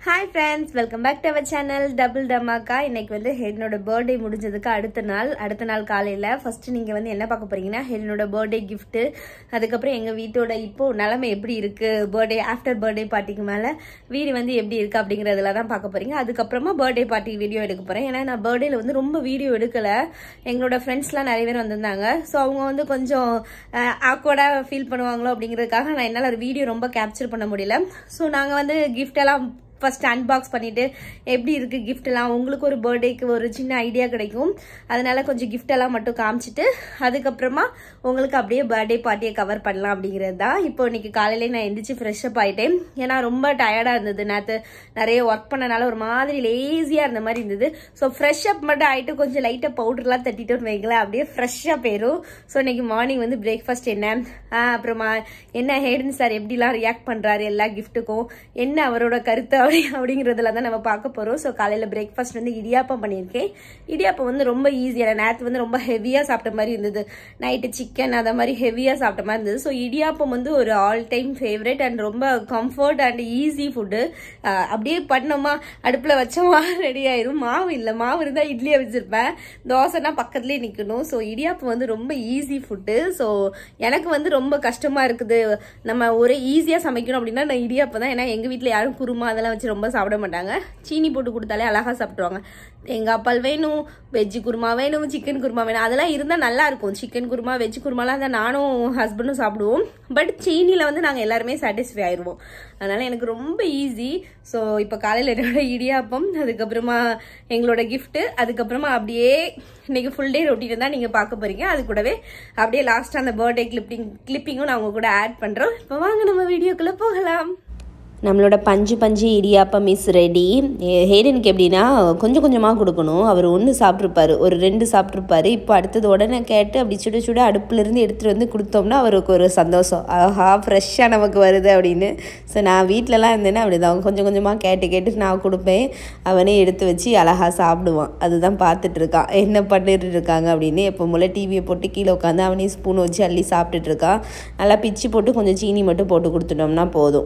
Hi friends welcome back to our channel double டமாக்கா இன்னைக்கு வந்து ஹெடனோட பர்த்டே முடிஞ்சதுக்கு அடுத்த நாள் அடுத்த நாள் காலையில் ஃபர்ஸ்ட் நீங்கள் வந்து என்ன பார்க்க போறீங்கன்னா ஹெடனோட பர்த்டே gift அதுக்கப்புறம் எங்கள் வீட்டோட இப்போ நிலைமை எப்படி இருக்கு பர்த்டே ஆஃப்டர் பர்த்டே பார்ட்டிக்கு மேலே வீடு வந்து எப்படி இருக்கு அப்படிங்கிறதுல தான் பார்க்க போறீங்க அதுக்கப்புறமா பர்த்டே பார்ட்டி வீடியோ எடுக்க போகிறேன் ஏன்னா நான் பர்த்டேல வந்து ரொம்ப வீடியோ எடுக்கல எங்களோட ஃப்ரெண்ட்ஸ்லாம் நிறைய பேர் வந்திருந்தாங்க ஸோ அவங்க வந்து கொஞ்சம் ஆக்வர்டாக ஃபீல் பண்ணுவாங்களோ அப்படிங்கிறதுக்காக நான் என்னால் ஒரு வீடியோ ரொம்ப கேப்சர் பண்ண முடியல ஸோ நாங்கள் வந்து gift எல்லாம் ஃபர்ஸ்ட் அன்பாக்ஸ் பண்ணிட்டு எப்படி இருக்கு gift எல்லாம் உங்களுக்கு ஒரு பர்த்டேக்கு ஒரு சின்ன ஐடியா கிடைக்கும் அதனால கொஞ்சம் gift எல்லாம் மட்டும் காமிச்சிட்டு அதுக்கப்புறமா உங்களுக்கு அப்படியே பர்த்டே பார்ட்டியை கவர் பண்ணலாம் அப்படிங்கிறது தான் இப்போ இன்னைக்கு காலையிலே நான் எந்திரிச்சு ஃப்ரெஷ் அப் ஆயிட்டேன் ஏன்னா ரொம்ப டயர்டாக இருந்தது நேற்று நிறைய ஒர்க் பண்ணனால ஒரு மாதிரி லேசியாக இருந்த மாதிரி இருந்தது ஸோ ஃப்ரெஷ் அப் மட்டும் ஆயிட்டு கொஞ்சம் லைட்டாக பவுடர்லாம் தட்டிட்டு வைங்களேன் அப்படியே ஃப்ரெஷ்ஷாக போயிடும் ஸோ இன்னைக்கு மார்னிங் வந்து பிரேக்ஃபாஸ்ட் என்ன ஆ, அப்புறமா என்ன ஹேடன் சார் எப்படிலாம் ரியாக்ட் பண்ணுறாரு எல்லா கிஃப்ட்டுக்கும் என்ன அவரோட கருத்து அப்படி அப்படிங்கிறதுல தான் நம்ம பார்க்க போகிறோம் ஸோ காலையில் பிரேக்ஃபாஸ்ட் வந்து இடியாப்பம் பண்ணியிருக்கேன் இடியாப்பம் வந்து ரொம்ப ஈஸியான நேற்று வந்து ரொம்ப ஹெவியாக சாப்பிட்ட மாதிரி இருந்தது நைட்டு சிக்கன் அந்த மாதிரி ஹெவியாக சாப்பிட்ட மாதிரி இருந்தது ஸோ இடியாப்பம் வந்து ஒரு ஆல் டைம் ஃபேவரட் அண்ட் ரொம்ப கம்ஃபர்ட் அண்ட் ஈஸி ஃபுட்டு அப்படியே பண்ணோமா அடுப்பில் வச்சோமா ரெடி ஆயிரும் மாவு இல்லை மாவு இருந்தால் இட்லியை வச்சிருப்பேன் தோசைனா பக்கத்துலேயே நிற்கணும் ஸோ இடியாப்பம் வந்து ரொம்ப ஈஸி ஃபுட்டு ஸோ எனக்கு வந்து ரொம்ப கஷ்டமாக இருக்குது நம்ம ஒரு ஈஸியாக சமைக்கணும் அப்படின்னா நான் இடியாப்பம் தான் ஏன்னா எங்கள் வீட்டில் யாரும் குருமா அதெல்லாம் வச்சு ரொம்ப சாப்பிட மாட்டாங்க சீனி போட்டு கொடுத்தாலே அழகாக சாப்பிட்ருவாங்க தேங்காய் பால் வேணும் வெஜ்ஜு குருமா வேணும் சிக்கன் குருமா வேணும் அதெல்லாம் இருந்தால் நல்லா இருக்கும் சிக்கன் குருமா வெஜ் குருமாலாம் தான் நானும் ஹஸ்பண்டும் சாப்பிடுவோம் பட் சீனியில் வந்து நாங்கள் எல்லாருமே சாட்டிஸ்ஃபை ஆயிடுவோம் அதனால எனக்கு ரொம்ப ஈஸி ஸோ இப்போ காலையில் என்னோட இடியாப்பம் அதுக்கப்புறமா எங்களோட gift அதுக்கப்புறமா அப்படியே இன்னைக்கு ஃபுல் டே ரொட்டீன் தான் நீங்கள் பார்க்க போறீங்க அது கூடவே அப்படியே லாஸ்ட்டாக அந்த பர்த்டே கிளிப்பிங் கிளிப்பிங்கும் நான் உங்க கூட ஆட் பண்ணுறோம் இப்போ வாங்க நம்ம வீடியோக்குள்ளே போகலாம் நம்மளோட பஞ்சு பஞ்சு இடியாப்பம் மிஸ் ரெடி ஹேடனுக்கு எப்படின்னா கொஞ்சம் கொஞ்சமாக கொடுக்கணும் அவர் ஒன்று சாப்பிட்ருப்பாரு ஒரு ரெண்டு சாப்பிட்ருப்பாரு இப்போ அடுத்தது உடனே கேட்டு அப்படி சுட சுட அடுப்புலேருந்து எடுத்துகிட்டு வந்து கொடுத்தோம்னா அவருக்கு ஒரு சந்தோஷம் ஆஹா ஃப்ரெஷ்ஷாக நமக்கு வருது அப்படின்னு ஸோ நான் வீட்டிலலாம் இருந்தேன்னா அப்படி தான் கொஞ்சம் கொஞ்சமாக கேட்டு கேட்டு நான் கொடுப்பேன் அவனே எடுத்து வச்சு அழகாக சாப்பிடுவான் அதுதான் பார்த்துட்டு இருக்கான் என்ன பண்ணிட்டு இருக்காங்க அப்படின்னு எப்போ போல் டிவியை போட்டு கீழே உட்காந்து அவனே ஸ்பூன் வச்சு அள்ளி சாப்பிட்டுட்டு இருக்கான் நல்லா பிச்சு போட்டு கொஞ்சம் சீனி மட்டும் போட்டு கொடுத்துட்டோம்னா போதும்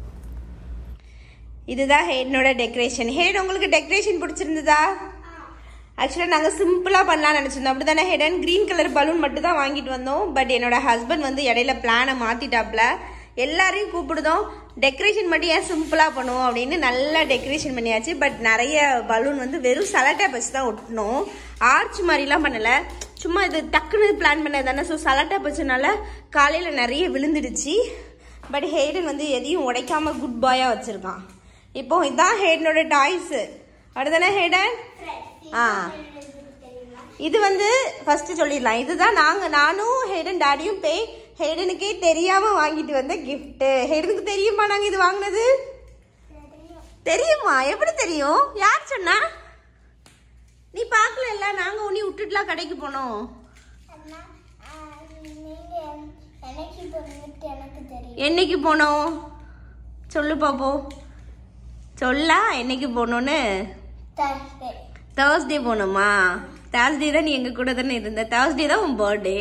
இதுதான் ஹேடனோட டெக்கரேஷன் ஹேட் உங்களுக்கு டெக்கரேஷன் பிடிச்சிருந்ததா ஆக்சுவலாக நாங்கள் சிம்பிளாக பண்ணலாம்னு நினச்சிருந்தோம் அப்படி தானே ஹெடன் க்ரீன் கலர் பலூன் மட்டும் தான் வாங்கிட்டு வந்தோம் பட் என்னோட ஹஸ்பண்ட் வந்து இடையில பிளானை மாற்றிட்டாப்ல எல்லாரையும் கூப்பிடுதோம் டெக்கரேஷன் மட்டும் ஏன் சிம்பிளாக பண்ணுவோம் அப்படின்னு நல்லா டெக்கரேஷன் பண்ணியாச்சு பட் நிறைய பலூன் வந்து வெறும் சலட்டை வச்சு தான் ஒட்டணும் ஆர்ச் மாதிரிலாம் பண்ணலை சும்மா இது டக்குன்னு பிளான் பண்ணது தானே ஸோ சலட்டை வச்சனால காலையில் நிறைய விழுந்துடுச்சு பட் ஹேடன் வந்து எதையும் உடைக்காம குட் பாயாக வச்சுருக்கான் இப்போ இதான் ஹேடனோட டாய்ஸ் அப்படிதானே ஹேடன் ஆ இது வந்து ஃபர்ஸ்ட் சொல்லிடலாம் இதுதான் நாங்க நானும் ஹேடன் டாடியும் போய் ஹேடனுக்கே தெரியாம வாங்கிட்டு வந்த gift ஹேடனுக்கு தெரியுமா நாங்க இது வாங்கினது தெரியுமா எப்படி தெரியும் யார் சொன்னா நீ பார்க்கல இல்ல நாங்க உன்னை விட்டுட்டுலாம் கடைக்கு போனோம் அண்ணா, ஆஹ், நீங்க எனக்கு பண்ணிட்டு எனக்கு தெரியும் என்னைக்கு போனோம் சொல்லு பாப்போம் சொல்லா என்னைக்கு போனோன்னு Thursday. தேர்ஸ்டே போனோமா தேர்ஸ்டே தான் நீ எங்க கூட தானே இருந்த தேர்ஸ்டே தான் உன் பர்த்டே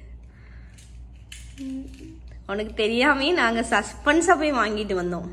உனக்கு தெரியாமே நாங்க சஸ்பென்ஸா போய் வாங்கிட்டு வந்தோம்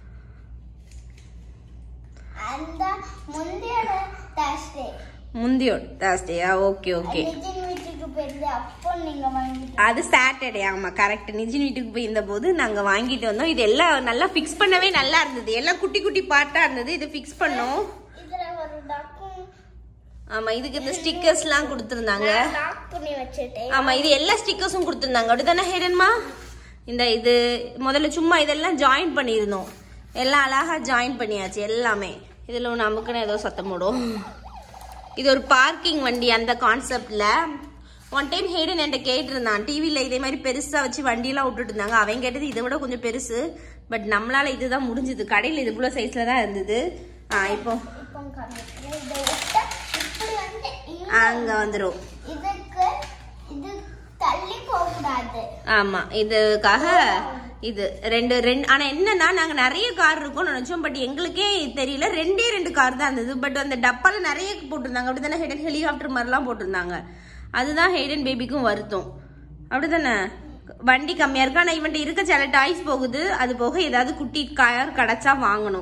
அந்த முந்தைய Thursday. முந்தியோ தேர்ஸ்டேயா ஓகே ஓகே நிதின் வீட்டுக்கு போயிருந்து அப்போ நீங்க வாங்கிட்டு அது சாட்டர்டே ஆமா கரெக்ட் நிஜின் வீட்டுக்கு போய் இருந்த போது நாங்க வாங்கிட்டு வந்தோம் இது எல்லாம் நல்லா ஃபிக்ஸ் பண்ணவே நல்லா இருந்தது எல்லாம் குட்டி குட்டி பார்ட்டா இருந்தது இது ஃபிக்ஸ் பண்ணோம் இதுல ஒரு டக்கும் ஆமா இதுக்கு இந்த ஸ்டிக்கர்ஸ்லாம் கொடுத்துருந்தாங்க லாக் பண்ணி வச்சுட்டேன் ஆமா இது எல்லா ஸ்டிக்கர்ஸும் கொடுத்துருந்தாங்க அப்படிதானே ஹேடன்மா இந்த இது முதல்ல சும்மா இதெல்லாம் ஜாயின் பண்ணியிருந்தோம் எல்லாம் அழகா ஜாயின் பண்ணியாச்சு எல்லாமே இதுல நமக்குன்னு ஏதோ சத்தம் போடும் இது ஒரு பார்க்கிங் வண்டி அந்த கான்செப்ட்ல ஒன் டைம் ஹேடன் என்கிட்ட கேட்டிருந்தான் டிவியில் இதே மாதிரி பெருசா வச்சு வண்டியெல்லாம் விட்டுட்டு இருந்தாங்க அவன் கேட்டது இதை விட கொஞ்சம் பெருசு பட் நம்மளால இதுதான் முடிஞ்சது கடையில் இது இவ்வளோ சைஸ்ல தான் இருந்தது ஆ இப்போ இப்போ காமிக்கிறேன் இதை விட்டா இப்படி வந்து இங்க- அங்க வந்துடும் இதுக்கு இது தள்ளி போக கூடாது ஆமா இதுக்காக இது ரெண்டு ரெண்டு ஆனா என்னன்னா நாங்க நிறைய கார் இருக்கோம்னு நினைச்சோம் பட் எங்களுக்கே தெரியல ரெண்டே ரெண்டு கார் தான் இருந்தது பட் அந்த டப்பால நிறைய போட்டிருந்தாங்க அப்படிதானே ஹெடன் ஹெலிகாப்டர் மாதிரிலாம் போட்டிருந்தாங்க அதுதான் ஹெடன் பேபிக்கும் வருத்தம் அப்படிதானே வண்டி கம்மியா இருக்கு ஆனா இவன்ட்ட இருக்க சில டாய்ஸ் போகுது அது போக ஏதாவது குட்டி கார் கிடைச்சா வாங்கணும்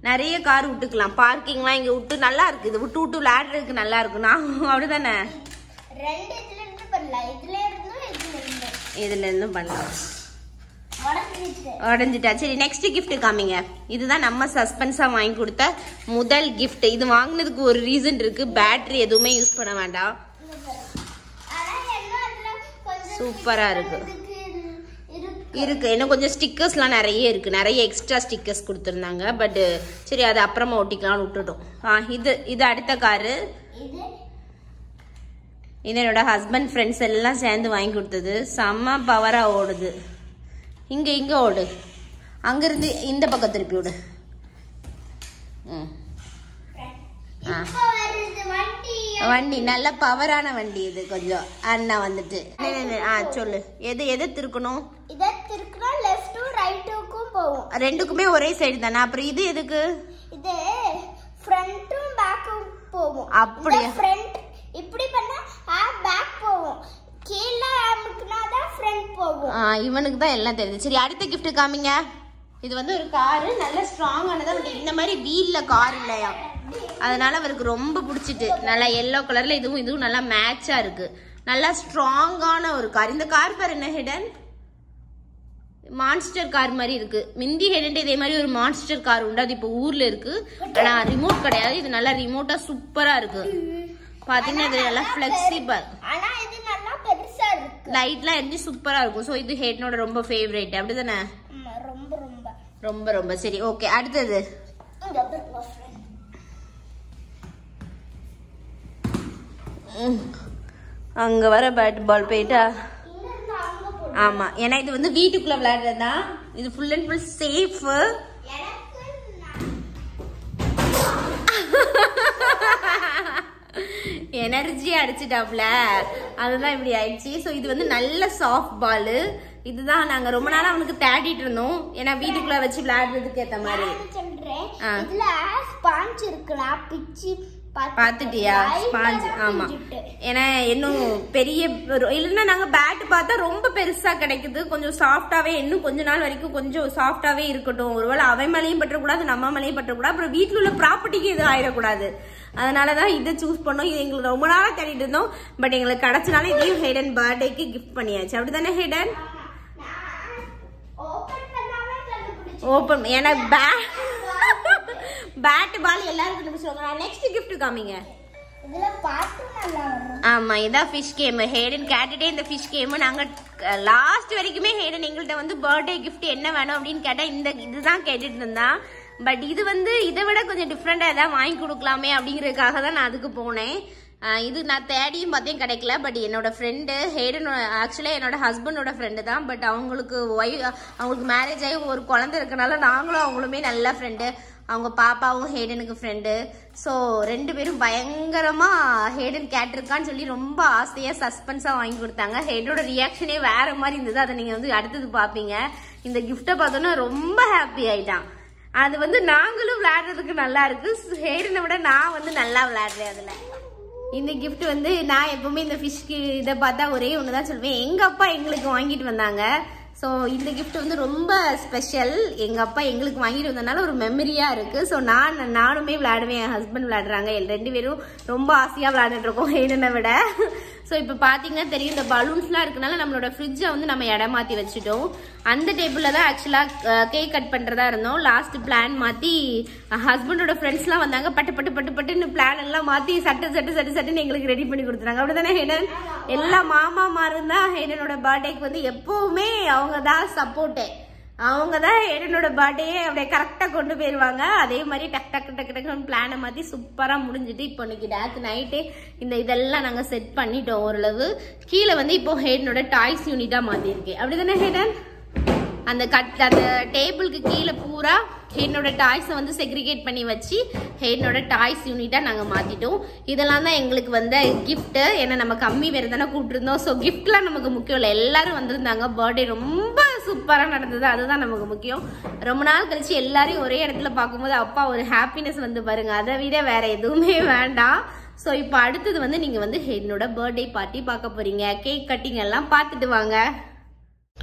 நிறைய கார் விட்டுக்கலாம் பார்க்கிங்லாம் இங்க விட்டு நல்லா இருக்கு இது விட்டு விட்டு விளையாடுறதுக்கு நல்லா இருக்கும் நான் அப்படிதானே ரெண்டு இதுல இருந்து பண்ணலாம் இதுல இருந்தும் இதுல இருந்து இதுல இருந்தும் பண்ணலாம் உடஞ்சிச்சு உடஞ்சிட்டா சரி நெக்ஸ்ட் gift காமிங்க இதுதான் நம்ம சஸ்பென்ஸா வாங்கி கொடுத்த முதல் gift இது வாங்குனதுக்கு ஒரு ரீசன் இருக்கு பேட்டரி எதுவுமே யூஸ் பண்ண வேண்டாம் ஆனா என்ன அதுல கொஞ்சம் சூப்பரா இருக்கு இதுக்கு இருக்கு இருக்கு இன்னும் கொஞ்சம் ஸ்டிக்கர்ஸ்லாம் நிறைய இருக்கு நிறைய எக்ஸ்ட்ரா ஸ்டிக்கர்ஸ் கொடுத்துருந்தாங்க பட் சரி அது அப்புறமா ஒட்டிக்கலாம்னு விட்டுட்டோம் ஆ இது இது அடுத்த காரு இது இது என்னோட ஹஸ்பண்ட் ஃப்ரெண்ட்ஸ் எல்லாம் சேர்ந்து வாங்கி கொடுத்தது செம்ம பவரா ஓடுது இங்க இங்க ஓடு அங்கிருந்து இந்த பக்கம் திருப்பி விடு ம் ஆ. இப்ப வருது வண்டி வண்டி நல்ல பவரான வண்டி இது கொஞ்சம் அண்ணா வந்துட்டு நே, நே, நே, ஆ சொல்லு எது எது திருக்கணும் இத திருக்குனா லெஃப்ட்டும் ரைட்டுக்கும் போகும் ரெண்டுக்குமே ஒரே சைடு தானே அப்புறம் இது எதுக்கு இது ஃப்ரண்ட்டும் பேக்கும் போகும் அப்படியா? ஃப்ரண்ட் இப்படி பண்ணா பேக் போகும் கீழே அமுக்குனா தான் ஃப்ரண்ட் போகும் ஆ, இவனுக்கு தான் எல்லாம் தெரியுது சரி அடுத்த gift காமிங்க இது வந்து ஒரு காரு நல்ல ஸ்ட்ராங்கானதா பட் இந்த மாதிரி வீல்ல கார் இல்லையா அதனால அவருக்கு ரொம்ப பிடிச்சிட்டு நல்லா எல்லோ கலர்ல இதுவும் இதுவும் நல்லா மேட்சா இருக்கு நல்லா ஸ்ட்ராங்கான ஒரு கார் இந்த கார் பேர் என்ன ஹிடன் மான்ஸ்டர் கார் மாதிரி இருக்கு மிந்தி ஹெடன் இதே மாதிரி ஒரு மான்ஸ்டர் கார் உண்டு அது இப்போ ஊர்ல இருக்கு ஆனா ரிமோட் கிடையாது இது நல்லா ரிமோட்டா சூப்பரா இருக்கு பாத்தீங்கன்னா இது நல்லா ஃபிளெக்சிபிள் ஆனா இது நல்லா பெருசா இருக்கு லைட்லாம் எரிஞ்சு சூப்பரா இருக்கும் ஸோ இது ஹெட்னோட ரொம்ப ஃபேவரேட் அப்படிதானே ஆமா, ரொம்ப ரொம்ப ரொம்ப ரொம்ப சரி ஓகே அடுத்தது இங்க பாருங்க friend. ம். அங்க வர பேட் பால் போயிட்டா இங்க இருந்து அங்க போடும் ஆமா ஏன்னா இது வந்து வீட்டுக்குள்ள விளையாடுறது தான் இது ஃபுல் அண்ட் ஃபுல் சேஃப் எனக்கு நான் எனர்ஜி அடிச்சிட்டாப்ல அதுதான் இப்படி ஆயிடுச்சு ஸோ இது வந்து நல்ல சாஃப்ட் பால் இதுதான் நாங்க ரொம்ப நாளா அவனுக்கு தேடிட்டு இருந்தோம் ஏன்னா வீட்டுக்குள்ள வச்சு விளையாடுறதுக்கு ஏத்த மாதிரி நான் சொல்றேன் ஆ. இதுல ஸ்பாஞ்ச் இருக்குலாம் பிச்சு பாத்து- பாத்துட்டியா light ஆ ஸ்பாஞ்ச் தான் ஆமா பிஞ்சிட்டு. ஏன்னா இன்னும் பெரிய ஒரு- இல்லைன்னா நாங்க பேட் பார்த்தா ரொம்ப பெருசா கிடைக்குது கொஞ்சம் சாஃப்டாவே இன்னும் கொஞ்ச நாள் வரைக்கும் கொஞ்சம் சாஃப்டாவே இருக்கட்டும் ஒருவேளை அவன் மேலேயும் பற்றக்கூடாது நம்ம மேலேயும் பற்றக்கூடாது அப்புறம் வீட்டுல உள்ள ப்ராப்பர்ட்டிக்கு எதுவும் ஆயிடக்கூடாது அதனாலதான் இதை சூஸ் பண்ணோம் இது எங்களுக்கு ரொம்ப நாளா தேடிட்டு இருந்தோம் பட் எங்களுக்கு கிடைச்சனால இதையும் ஹேடன் பர்த்டேக்கு கிஃப்ட் பண்ணியாச்சு அப்படிதானே ஹேடன் நான் open பண்ணாம கண்டுபிடிச்சேன். ஓப்பன் ஏன்னா பேட் பால் எல்லாரும் கண்டுபிடிச்சிருவாங்க நெக்ஸ்ட் கிஃப்ட் காமிங்க இதுல பாட்டும் நல்லா வரும் ஆமா இதான் ஃபிஷ் கேம் ஹேடன் கேட்டுட்டே இந்த ஃபிஷ் கேம் நாங்க லாஸ்ட் வரைக்குமே ஹேடன் எங்கள்கிட்ட வந்து பர்த்டே gift என்ன வேணும் அப்படின்னு கேட்டா இந்த இதுதான் கேட்டுட்டு இருந்தான் பட் இது வந்து இதை விட கொஞ்சம் டிஃப்ரெண்டா ஏதாவது வாங்கி கொடுக்கலாமே அப்படிங்கறதுக்காக தான் நான் அதுக்கு போனேன் ஆஹ் இது நான் தேடியும் பார்த்தேன் கிடைக்கல பட் என்னோட ஃப்ரெண்டு ஹேடன் ஆக்சுவலாக என்னோட ஹஸ்பண்டோட ஃப்ரெண்டு தான் பட் அவங்களுக்கு ஒய் அவங்களுக்கு மேரேஜ் ஆகி ஒரு குழந்தை இருக்கனால நாங்களும் அவங்களுமே நல்ல ஃப்ரெண்டு அவங்க பாப்பாவும் ஹேடனுக்கு ஃப்ரெண்டு ஸோ ரெண்டு பேரும் பயங்கரமா ஹேடன் கேட்டிருக்கான்னு சொல்லி ரொம்ப ஆசையா சஸ்பென்ஸா வாங்கி கொடுத்தாங்க ஹேடோட ரியாக்ஷனே வேற மாதிரி இருந்தது அதை நீங்க வந்து அடுத்தது பாப்பீங்க இந்த கிஃப்ட்டை பார்த்தோன்னா ரொம்ப ஹாப்பி ஆயிட்டான் அது வந்து நாங்களும் விளையாடுறதுக்கு நல்லா இருக்கு ஹேடனை விட நான் வந்து நல்லா விளையாடுறேன் அதுல இந்த gift வந்து நான் எப்பவுமே இந்த ஃபிஷ்க்கு இதை பார்த்தா ஒரே ஒன்று தான் சொல்லுவேன் எங்க அப்பா எங்களுக்கு வாங்கிட்டு வந்தாங்க ஸோ இந்த gift வந்து ரொம்ப ஸ்பெஷல் எங்க அப்பா எங்களுக்கு வாங்கிட்டு வந்தனால ஒரு மெமரியா இருக்கு ஸோ நான் நானுமே விளையாடுவேன் என் ஹஸ்பண்ட் விளையாடுறாங்க எல் ரெண்டு பேரும் ரொம்ப ஆசையா விளையாடிட்டு இருக்கோம் ஹேடனை விட ஸோ இப்போ பார்த்தீங்கன்னா தெரியும் இந்த பலூன்ஸ்லாம் இருக்கனால நம்மளோட ஃப்ரிட்ஜை வந்து நம்ம இடம் மாற்றி வச்சுட்டோம் அந்த டேபிளில் தான் ஆக்சுவலாக கேக் கட் பண்ணுறதா இருந்தோம் லாஸ்ட் பிளான் மாற்றி ஹஸ்பண்டோட ஃப்ரெண்ட்ஸ்லாம் வந்தாங்க பட்டு பட்டு பட்டு பட்டுன்னு பிளான் எல்லாம் மாற்றி சட்டு சட்டு சட்டு சட்டுன்னு எங்களுக்கு ரெடி பண்ணி கொடுத்துறாங்க அப்படிதானே ஹேடன் எல்லா மாமாமாரும் தான் ஹேடனோட பர்த்டேக்கு வந்து எப்போவுமே அவங்க தான் சப்போர்ட்டே அவங்க தான் ஹேடனோட பர்த்டேயே அப்படியே கரெக்டாக கொண்டு போயிடுவாங்க அதே மாதிரி டக் டக் டக் டக்குன்னு பிளானை மாற்றி சூப்பராக முடிஞ்சுட்டு இப்போ இன்னைக்கு டேக்கு நைட்டே இந்த இதெல்லாம் நாங்கள் செட் பண்ணிட்டோம் ஓரளவு கீழே வந்து இப்போ ஹேடனோட டாய்ஸ் யூனிட்டாக மாற்றிருக்கு அப்படிதானே ஹேடன் அந்த கட் அந்த டேபிளுக்கு கீழே பூரா ஹென்னோட டாய்ஸை வந்து செக்ரிகேட் பண்ணி வச்சு ஹென்னோட டாய்ஸ் யூனிட்டாக நாங்கள் மாற்றிட்டோம் இதெல்லாம் தான் எங்களுக்கு வந்த கிஃப்ட்டு ஏன்னா நம்ம கம்மி வேறு தானே கூப்பிட்டுருந்தோம் ஸோ கிஃப்ட்லாம் நமக்கு முக்கியம் இல்லை எல்லாரும் வந்திருந்தாங்க பர்த்டே ரொம்ப சூப்பராக நடந்தது அதுதான் நமக்கு முக்கியம் ரொம்ப நாள் கழிச்சு எல்லாரையும் ஒரே இடத்துல பார்க்கும்போது அப்பா ஒரு ஹாப்பினஸ் வந்து பாருங்க அதை விட வேற எதுவுமே வேண்டாம் ஸோ இப்போ அடுத்தது வந்து நீங்கள் வந்து என்னோட பர்த்டே பார்ட்டி பார்க்க போறீங்க கேக் கட்டிங் எல்லாம் பார்த்துட்டு வாங்க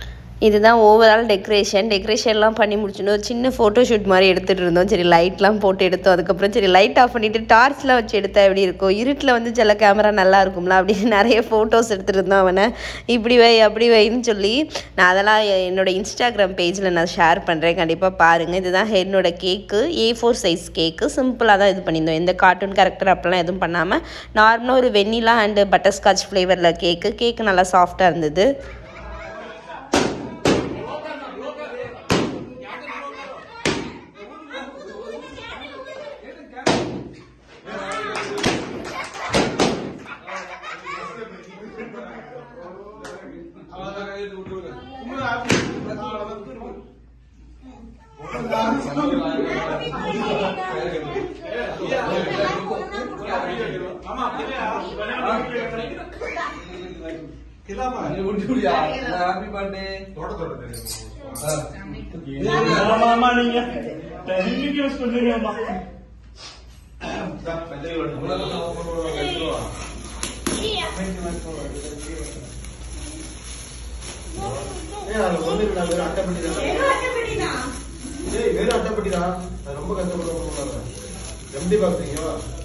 இதுதான் ஓவரால் டெக்கரேஷன் டெக்கரேஷன்லாம் பண்ணி முடிச்சுன்னு ஒரு சின்ன ஃபோட்டோ ஷூட் மாதிரி எடுத்துகிட்டு இருந்தோம் சரி லைட்லாம் போட்டு எடுத்தோம் அதுக்கப்புறம் சரி லைட் ஆஃப் பண்ணிவிட்டு டார்ச்லாம் வச்சு எடுத்தா எப்படி இருக்கும் இருட்டில் வந்து சில கேமரா நல்லா இருக்கும்ல அப்படின்னு நிறைய ஃபோட்டோஸ் எடுத்துகிட்டு இருந்தோம் அவனை இப்படி வை அப்படி வைன்னு சொல்லி நான் அதெல்லாம் எ- என்னோட இன்ஸ்டாகிராம் பேஜில் நான் ஷேர் பண்ணுறேன் கண்டிப்பாக பாருங்கள் இதுதான் என்னோட கேக்கு ஏ ஃபோர் சைஸ் கேக்கு சிம்பிளாக தான் இது பண்ணியிருந்தோம் எந்த கார்ட்டூன் கேரக்டர் அப்படிலாம் எதுவும் பண்ணாமல் நார்மலாக ஒரு வெண்ணிலா அண்டு பட்டர்ஸ்காட்ச் ஃப்ளேவரில் கேக்கு கேக்கு நல்லா சாஃப்டாக இருந்தது ஹாப்பி பர்த்டே ஆமா ஆமா நீங்க இன்னைக்கு யூஸ் பண்றீங்கம்மா ரொம்ப கஷ்டப்படுறோம் எப்படி பாக்குறீங்க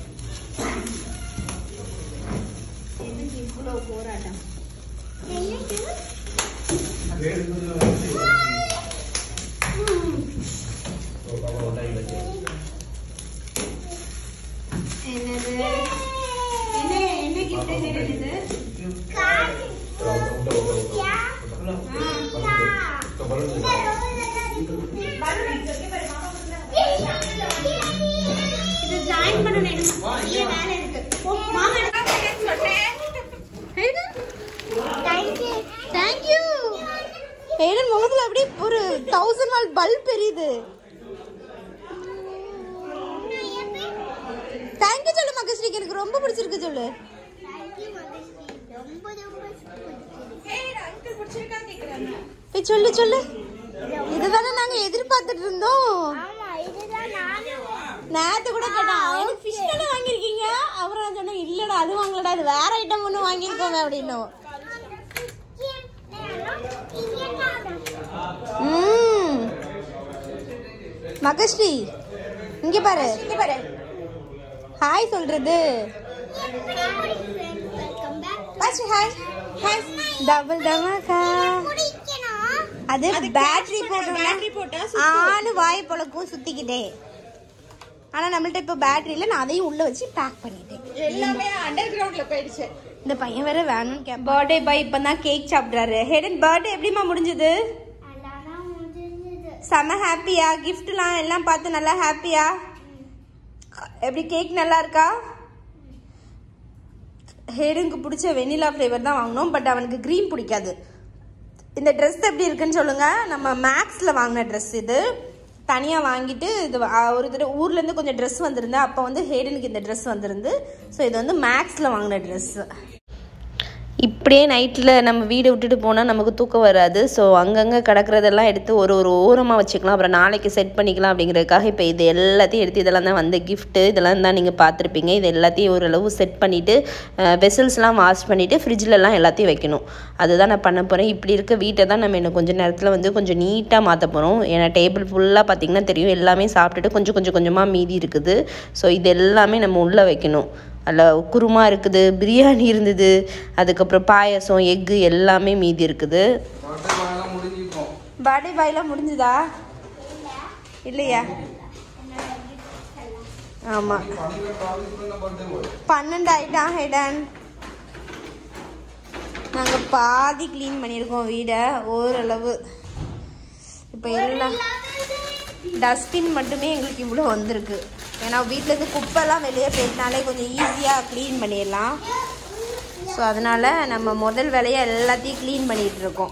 இது ஜாயின் பண்ணணும் எனக்கு வேலை இருக்கு மாமா தேங்க்யூ தேங்க்யூ ஏடன் முகத்தில் அப்படியே ஒரு தௌசண்ட் வால் பல்ப் எரியுது தேங்க்யூ சொல்லு மகஸ்ரீக்கு எனக்கு ரொம்ப பிடிச்சிருக்கு சொல்லு ரொம்ப ரொம்ப போய் சொல்லு சொல்லு இதுதானே நாங்க எதிர்பார்த்துட்டு இருந்தோம் ஆமா இதுதான் நானும் நேத்து கூட கேட்டான் எனக்கு ஃபிஷ் தானே வாங்கியிருக்கீங்க அப்புறம் நான் சொன்னேன் இல்லடா அது வாங்கலடா அது வேற ஐட்டம் ஒன்று வாங்கியிருக்கோமே அப்படின்னும் ம் மகஸ்ரீ இங்க பாரு இங்க பாரு ஹாய் சொல்றது ஃபர்ஸ்ட் ஹாய் ஹாய் டபுள் டமாக்கா அது பேட்டரி போட்டு பேட்டரி போட்டா ஆனு வாய் பொழக்கும் சுத்திக்கிட்டே ஆனா நம்மள்ட்ட இப்ப பேட்டரி இல்ல நான் அதையும் உள்ள வச்சு பேக் பண்ணிட்டேன் எல்லாமே அண்டர் கிரவுண்ட்ல போயிடுச்சு இந்த பையன் வேற வேணும்னு கே பர்த்டே பாய் இப்பதான் கேக் சாப்பிடுறாரு ஹெடன் பர்த்டே எப்படிமா முடிஞ்சது செம ஹாப்பியா கிஃப்ட்லாம் எல்லாம் பார்த்து நல்லா ஹாப்பியா எப்படி கேக் நல்லா இருக்கா ஹேடனுக்கு பிடிச்ச வெனிலா ஃப்ளேவர் தான் வாங்கினோம் பட் அவனுக்கு க்ரீன் பிடிக்காது இந்த ட்ரெஸ் எப்படி இருக்குன்னு சொல்லுங்க நம்ம மேக்ஸில் வாங்கின ட்ரெஸ் இது தனியாக வாங்கிட்டு இது வ- ஒரு தடவை ஊர்லேருந்து கொஞ்சம் ட்ரெஸ் வந்திருந்து அப்போ வந்து ஹேடனுக்கு இந்த ட்ரெஸ் வந்திருந்து ஸோ இது வந்து மேக்ஸில் வாங்கின ட்ரெஸ்ஸு இப்படியே நைட்டில் நம்ம வீடை விட்டுட்டு போனால் நமக்கு தூக்கம் வராது ஸோ அங்கங்கே கிடக்கிறதெல்லாம் எடுத்து ஒரு ஒரு ஓரமாக வச்சுக்கலாம் அப்புறம் நாளைக்கு செட் பண்ணிக்கலாம் அப்படிங்கிறதுக்காக இப்போ இது எல்லாத்தையும் எடுத்து இதெல்லாம் தான் வந்த கிஃப்ட்டு இதெல்லாம் தான் நீங்கள் பார்த்துருப்பீங்க இது எல்லாத்தையும் ஓரளவு செட் பண்ணிவிட்டு வெசல்ஸ்லாம் வாஷ் பண்ணிவிட்டு ஃப்ரிட்ஜிலலாம் எல்லாத்தையும் வைக்கணும் அதுதான் நான் பண்ண போகிறேன் இப்படி இருக்க வீட்டை தான் நம்ம இன்னும் கொஞ்சம் நேரத்தில் வந்து கொஞ்சம் நீட்டாக மாற்ற போகிறோம் ஏன்னா டேபிள் ஃபுல்லாக பார்த்திங்கன்னா தெரியும் எல்லாமே சாப்பிட்டுட்டு கொஞ்சம் கொஞ்சம் கொஞ்சமாக மீதி இருக்குது ஸோ இது எல்லாமே நம்ம உள்ளே வைக்கணும் அதில் குருமா இருக்குது பிரியாணி இருந்தது அதுக்கப்புறம் பாயசம் எக்கு எல்லாமே மீதி இருக்குது முடிஞ்சிருக்கோம் பர்த்டே பாய்லாம் முடிஞ்சுதா இல்லையா ஆமாம் பன்னெண்டு ஆயிட்டான் ஹெடன் நாங்கள் பாதி க்ளீன் பண்ணியிருக்கோம் வீடை ஓரளவு இப்போ எல்லாம் டஸ்ட்பின் மட்டுமே எங்களுக்கு இவ்வளோ வந்திருக்கு ஏன்னா வீட்டிலேருந்து குப்பைலாம் வெளியே போயிட்டனாலே கொஞ்சம் ஈஸியாக க்ளீன் பண்ணிடலாம் ஸோ அதனால் நம்ம முதல் வேலையை எல்லாத்தையும் க்ளீன் பண்ணிகிட்டு இருக்கோம்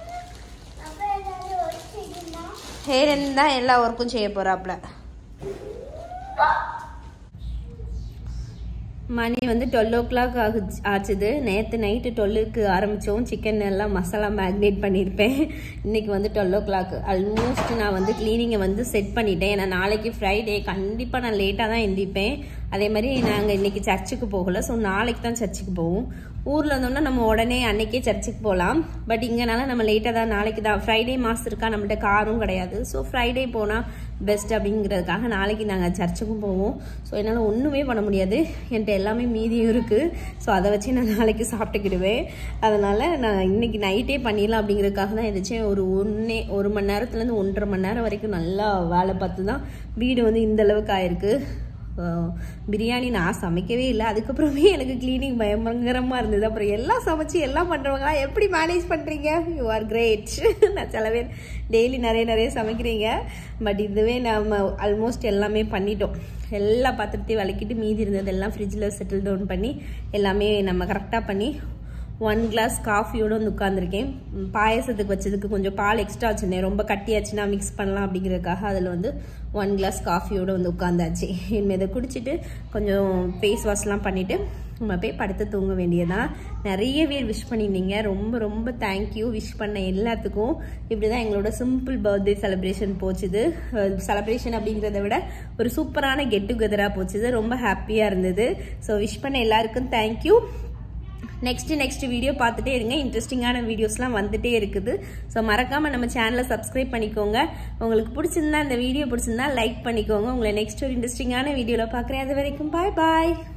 ஹேரன் தான் எல்லா ஒர்க்கும் செய்ய போகிறாப்புல மணி வந்து டுவெல் ஓ கிளாக் ஆகு ஆச்சுது நேற்று நைட்டு டுவெல்லுக்கு ஆரம்பித்தோம் சிக்கன் எல்லாம் மசாலா மேக்னேட் பண்ணியிருப்பேன் இன்னைக்கு வந்து டுவெல் ஓ கிளாக் ஆல்மோஸ்ட் நான் வந்து க்ளீனிங்கை வந்து செட் பண்ணிட்டேன் ஏன்னா நாளைக்கு ஃப்ரைடே கண்டிப்பாக நான் லேட்டாக தான் எந்திரிப்பேன் அதே மாதிரி நாங்கள் இன்னைக்கு சர்ச்சுக்கு போகல ஸோ நாளைக்கு தான் சர்ச்சுக்கு போவோம் ஊரில் இருந்தோம்னா நம்ம உடனே அன்னைக்கே சர்ச்சுக்கு போகலாம் பட் இங்கனால நம்ம லேட்டாக தான் நாளைக்கு தான் ஃப்ரைடே மாதம் இருக்கா நம்மள்ட்ட காரும் கிடையாது ஸோ ஃப்ரைடே போனால் பெஸ்ட் அப்படிங்கிறதுக்காக நாளைக்கு நாங்கள் சர்ச்சுக்கும் போவோம் ஸோ என்னால் ஒன்றுமே பண்ண முடியாது என்கிட்ட எல்லாமே மீதியும் இருக்குது ஸோ அதை வச்சு நான் நாளைக்கு சாப்பிட்டுக்கிடுவேன் அதனால் நான் இன்னைக்கு நைட்டே பண்ணிடலாம் அப்படிங்கிறதுக்காக தான் எதாச்சும் ஒரு ஒன்றே ஒரு மணி நேரத்துலேருந்து ஒன்றரை மணி நேரம் வரைக்கும் நல்லா வேலை பார்த்து தான் வீடு வந்து இந்த அளவுக்கு ஆயிருக்கு அஹ் பிரியாணி நான் சமைக்கவே இல்லை அதுக்கப்புறமே எனக்கு க்ளீனிங் பயங்கரமாக இருந்தது அப்புறம் எல்லாம் சமைச்சு எல்லாம் பண்ணுறவங்களா எப்படி மேனேஜ் பண்ணுறீங்க யூ ஆர் கிரேட் நான் சில பேர் டெய்லி நிறைய நிறைய சமைக்கிறீங்க பட் இதுவே நம்ம ஆல்மோஸ்ட் எல்லாமே பண்ணிட்டோம் எல்லா பாத்திரத்தையும் விளக்கிட்டு மீதி இருந்தது எல்லாம் ஃப்ரிட்ஜில் செட்டில் டவுன் பண்ணி எல்லாமே நம்ம கரெக்டாக பண்ணி ஒன் கிளாஸ் காஃபியோட வந்து உட்காந்துருக்கேன் ம், பாயாசத்துக்கு வச்சதுக்கு கொஞ்சம் பால் எக்ஸ்ட்ரா வச்சுருந்தேன் ரொம்ப கட்டியாச்சுன்னா மிக்ஸ் பண்ணலாம் அப்படிங்கிறதுக்காக அதில் வந்து ஒன் கிளாஸ் காஃபியோட வந்து உட்காந்தாச்சு இனிமேல் இதை குடிச்சிட்டு கொஞ்சம் ஃபேஸ் வாஷ்லாம் பண்ணிவிட்டு நம்ம போய் படுத்து தூங்க வேண்டியதான் நிறைய பேர் விஷ் பண்ணியிருந்தீங்க ரொம்ப ரொம்ப தேங்க்யூ விஷ் பண்ண எல்லாத்துக்கும் இப்படி தான் எங்களோட சிம்பிள் பர்த்டே செலிப்ரேஷன் போச்சுது செலிப்ரேஷன் அப்படிங்கிறத விட ஒரு சூப்பரான கெட் டுகெதராக போச்சுது ரொம்ப ஹாப்பியாக இருந்தது ஸோ விஷ் பண்ண எல்லாருக்கும் தேங்க்யூ நெக்ஸ்ட் நெக்ஸ்ட் வீடியோ பார்த்துட்டே இருங்க இன்ட்ரெஸ்டிங்கான வீடியோஸ்லாம் வந்துட்டே இருக்குது ஸோ மறக்காம நம்ம சேனலை சப்ஸ்கிரைப் பண்ணிக்கோங்க உங்களுக்கு பிடிச்சிருந்தா இந்த வீடியோ பிடிச்சிருந்தா லைக் பண்ணிக்கோங்க உங்களை நெக்ஸ்ட் ஒரு இன்ட்ரெஸ்டிங்கான வீடியோவில் பார்க்குறேன் அது வரைக்கும் பாய் பாய்